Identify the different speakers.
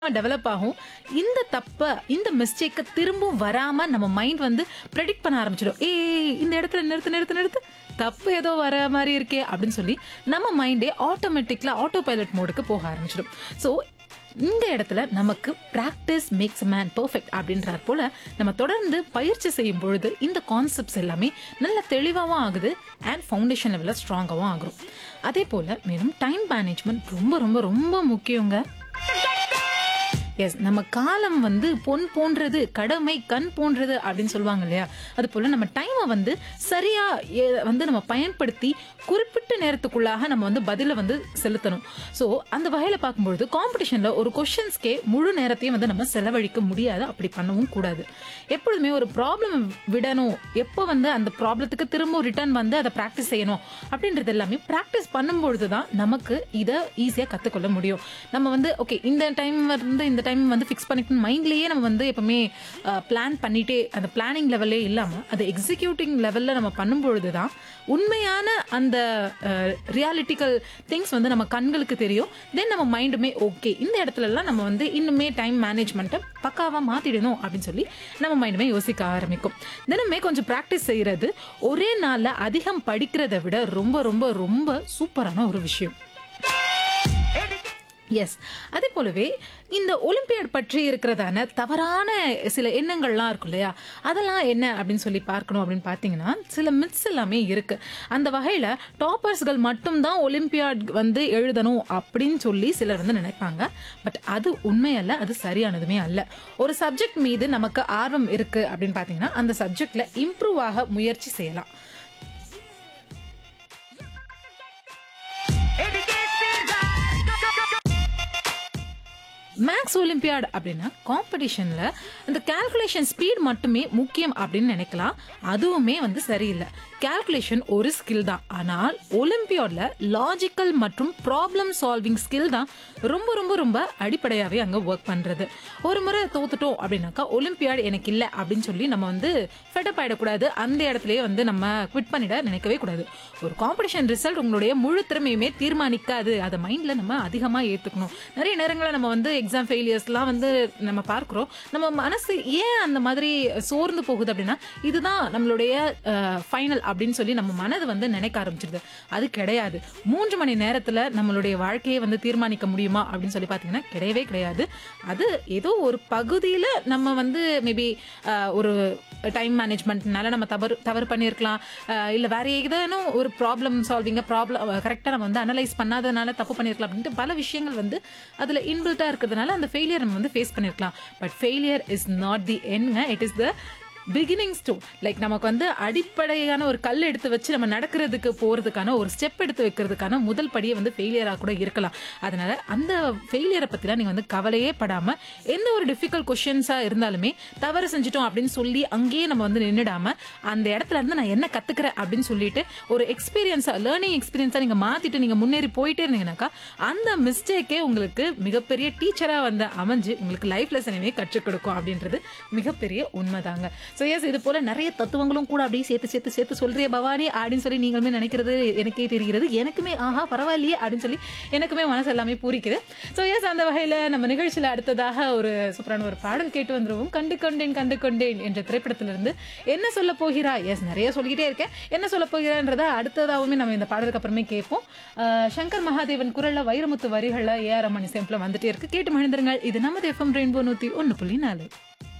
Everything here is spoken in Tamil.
Speaker 1: டெவலப் ஆகும் இந்த தப்ப இந்த மிஸ்டேக்கை திரும்பவும் வராம நம்ம மைண்ட் வந்து ப்ரெடிக்ட் பண்ண ஆரம்பிச்சிடும் ஏய் இந்த இடத்துல நிறுத்து நிறுத்து நிறுத்து தப்பு ஏதோ வர மாதிரி இருக்கே அப்படின்னு சொல்லி நம்ம மைண்டே ஆட்டோமேட்டிக்ல ஆட்டோ பைலட் மோடுக்கு போக ஆரம்பிச்சிடும் ஸோ இந்த இடத்துல நமக்கு ப்ராக்டிஸ் மேக்ஸ் மேன் பர்ஃபெக்ட் அப்படின்றார் போல நம்ம தொடர்ந்து பயிற்சி செய்யும் பொழுது இந்த கான்செப்ட்ஸ் எல்லாமே நல்ல தெளிவாகவும் ஆகுது அண்ட் ஃபவுண்டேஷன் லெவலில் ஸ்ட்ராங்காகவும் ஆகும் அதே போல மேலும் டைம் மேனேஜ்மெண்ட் ரொம்ப ரொம்ப ரொம்ப முக்கியங்க எஸ் நம்ம காலம் வந்து பொன் போன்றது கடமை கண் போன்றது அப்படின்னு சொல்லுவாங்க இல்லையா அது போல நம்ம டைமை வந்து சரியா எ- வந்து நம்ம பயன்படுத்தி குறிப்பிட்ட நேரத்துக்குள்ளாக நம்ம வந்து பதிலை வந்து செலுத்தணும் ஸோ அந்த வகையில பார்க்கும்பொழுது காம்படிஷன்ல ஒரு கொஷின்ஸ்க்கே முழு நேரத்தையும் வந்து நம்ம செலவழிக்க முடியாது அப்படி பண்ணவும் கூடாது எப்பொழுதுமே ஒரு ப்ராப்ளம் விடணும் எப்போ வந்து அந்த ப்ராப்ளத்துக்கு திரும்ப ரிட்டர்ன் வந்து அதை ப்ராக்டிஸ் செய்யணும் அப்படின்றது எல்லாமே ப்ராக்டிஸ் பண்ணும்பொழுது தான் நமக்கு இதை ஈஸியாக கற்றுக்கொள்ள முடியும் நம்ம வந்து ஓகே இந்த டைம் வந்து இந்த டைம் வந்து ஃபிக்ஸ் பண்ணிக்கணும் மைண்ட்லேயே நம்ம வந்து எப்பவுமே பிளான் பண்ணிட்டே அந்த பிளானிங் லெவல்லே இல்லாமல் அதை எக்ஸிக்யூட்டிங் லெவலில் நம்ம பண்ணும்பொழுது தான் உண்மையான அந்த ரியாலிட்டிக்கல் திங்ஸ் வந்து நம்ம கண்களுக்கு தெரியும் தென் நம்ம மைண்டுமே ஓகே இந்த இடத்துலலாம் நம்ம வந்து இன்னுமே டைம் மேனேஜ்மெண்ட்டை பக்காவாக மாற்றிடணும் அப்படின்னு சொல்லி நம்ம மைண்டுமே யோசிக்க ஆரம்பிக்கும் தினமே கொஞ்சம் ப்ராக்டிஸ் செய்கிறது ஒரே நாளில் அதிகம் படிக்கிறதை விட ரொம்ப ரொம்ப ரொம்ப சூப்பரான ஒரு விஷயம் எஸ் அதே போலவே இந்த ஒலிம்பியாட் பற்றி இருக்கிறதான தவறான சில எண்ணங்கள்லாம் இருக்கும் இல்லையா அதெல்லாம் என்ன அப்படின்னு சொல்லி பார்க்கணும் அப்படின்னு பார்த்தீங்கன்னா சில மித்ஸ் எல்லாமே இருக்கு அந்த வகையில் டாப்பர்ஸ்கள் மட்டும்தான் ஒலிம்பியாட் வந்து எழுதணும் அப்படின்னு சொல்லி சிலர் வந்து நினைப்பாங்க பட் அது உண்மையல்ல அது சரியானதுமே அல்ல ஒரு சப்ஜெக்ட் மீது நமக்கு ஆர்வம் இருக்கு அப்படின்னு பார்த்தீங்கன்னா அந்த சப்ஜெக்ட்ல இம்ப்ரூவ் ஆக முயற்சி செய்யலாம் மேக்ஸ் ஒலிம்பியாட் அப்படின்னா காம்படிஷன்ல இந்த கால்குலேஷன் ஸ்பீட் மட்டுமே முக்கியம் அப்படின்னு நினைக்கலாம் அதுவுமே வந்து சரியில்லை கால்குலேஷன் ஒரு ஸ்கில் தான் ஆனால் ஒலிம்பியாட்ல லாஜிக்கல் மற்றும் ப்ராப்ளம் சால்விங் ஸ்கில் தான் ரொம்ப ரொம்ப ரொம்ப அடிப்படையாகவே அங்கே ஒர்க் பண்ணுறது ஒரு முறை தோத்துட்டோம் அப்படின்னாக்கா ஒலிம்பியாட் எனக்கு இல்லை அப்படின்னு சொல்லி நம்ம வந்து ஃபெட்டப் ஆகிடக்கூடாது அந்த இடத்துலயே வந்து நம்ம குவிட் பண்ணிட நினைக்கவே கூடாது ஒரு காம்படிஷன் ரிசல்ட் உங்களுடைய முழு திறமையுமே தீர்மானிக்காது அதை மைண்டில் நம்ம அதிகமாக ஏற்றுக்கணும் நிறைய நேரங்களில் நம்ம வந்து எக்ஸாம் ஃபெயிலியர்ஸ்லாம் வந்து நம்ம பார்க்குறோம் நம்ம மனசு ஏன் அந்த மாதிரி சோர்ந்து போகுது அப்படின்னா இதுதான் நம்மளுடைய ஃபைனல் அப்படின்னு சொல்லி நம்ம மனது வந்து நினைக்க ஆரம்பிச்சிருது அது கிடையாது மூன்று மணி நேரத்தில் நம்மளுடைய வாழ்க்கையை வந்து தீர்மானிக்க முடியுமா அப்படின்னு சொல்லி பார்த்தீங்கன்னா கிடையவே கிடையாது அது ஏதோ ஒரு பகுதியில் நம்ம வந்து மேபி ஒரு டைம் மேனேஜ்மெண்ட்னால நம்ம தவறு தவறு பண்ணியிருக்கலாம் இல்லை வேற ஏதேனும் ஒரு ப்ராப்ளம் சால்விங்க ப்ராப்ளம் கரெக்டாக நம்ம வந்து அனலைஸ் பண்ணாதனால தப்பு பண்ணியிருக்கலாம் அப்படின்ட்டு பல விஷயங்கள் வந்து அதில் இன்பில்ட்டாக இருக்கிறதுனால அந்த ஃபெயிலியர் நம்ம வந்து ஃபேஸ் பண்ணியிருக்கலாம் but failure is not the என்ங்க it is the beginnings to like நமக்கு வந்து அடிப்படையான ஒரு கல் எடுத்து வச்சு நம்ம நடக்கிறதுக்கு போகிறதுக்கான ஒரு ஸ்டெப் எடுத்து வைக்கிறதுக்கான முதல் படியே வந்து ஃபெயிலியராக கூட இருக்கலாம் அதனால அந்த ஃபெயிலியரை பற்றிலாம் நீங்கள் வந்து கவலையே படாமல் எந்த ஒரு டிஃபிகல்ட் கொஷின்ஸாக இருந்தாலுமே தவறு செஞ்சிட்டோம் அப்படின்னு சொல்லி அங்கேயே நம்ம வந்து நின்றுடாம அந்த இடத்துல இருந்து நான் என்ன கற்றுக்கிறேன் அப்படின்னு சொல்லிட்டு ஒரு எக்ஸ்பீரியன்ஸாக லேர்னிங் எக்ஸ்பீரியன்ஸாக நீங்கள் மாற்றிட்டு நீங்கள் முன்னேறி போயிட்டே இருந்தீங்கன்னாக்கா அந்த மிஸ்டேக்கே உங்களுக்கு மிகப்பெரிய டீச்சராக வந்து அமைஞ்சு உங்களுக்கு லைஃப் லெசனையுமே கற்றுக் கொடுக்கும் அப்படின்றது மிகப்பெரிய உண்மைதாங்க ஸோ எஸ் இது போல நிறைய தத்துவங்களும் கூட அப்படியே சேர்த்து சேர்த்து சேர்த்து சொல்றிய பவானி அப்படின்னு சொல்லி நீங்களுமே நினைக்கிறது எனக்கே தெரிகிறது எனக்குமே ஆஹா பரவாயில்லையே அப்படின்னு சொல்லி எனக்குமே மனசு எல்லாமே பூரிக்குது ஸோ எஸ் அந்த வகையில் நம்ம நிகழ்ச்சியில் அடுத்ததாக ஒரு சூப்பரான ஒரு பாடல் கேட்டு வந்துருவோம் கண்டு கொண்டேன் கண்டு கொண்டேன் என்ற திரைப்படத்திலிருந்து என்ன சொல்ல போகிறா எஸ் நிறைய சொல்லிக்கிட்டே இருக்கேன் என்ன சொல்ல போகிறான்றத அடுத்ததாகவுமே நம்ம இந்த பாடலுக்கு அப்புறமே கேட்போம் அஹ் சங்கர் மகாதேவன் குரல்ல வைரமுத்து வரிகளில் ஏஆர் ரமணி சேம்பில் வந்துட்டே இருக்கு கேட்டு மகிழ்ந்துருங்கள் இது நமது எஃப்எம் ரெயின்போ நூற்றி ஒன்று புள்ளி நாலு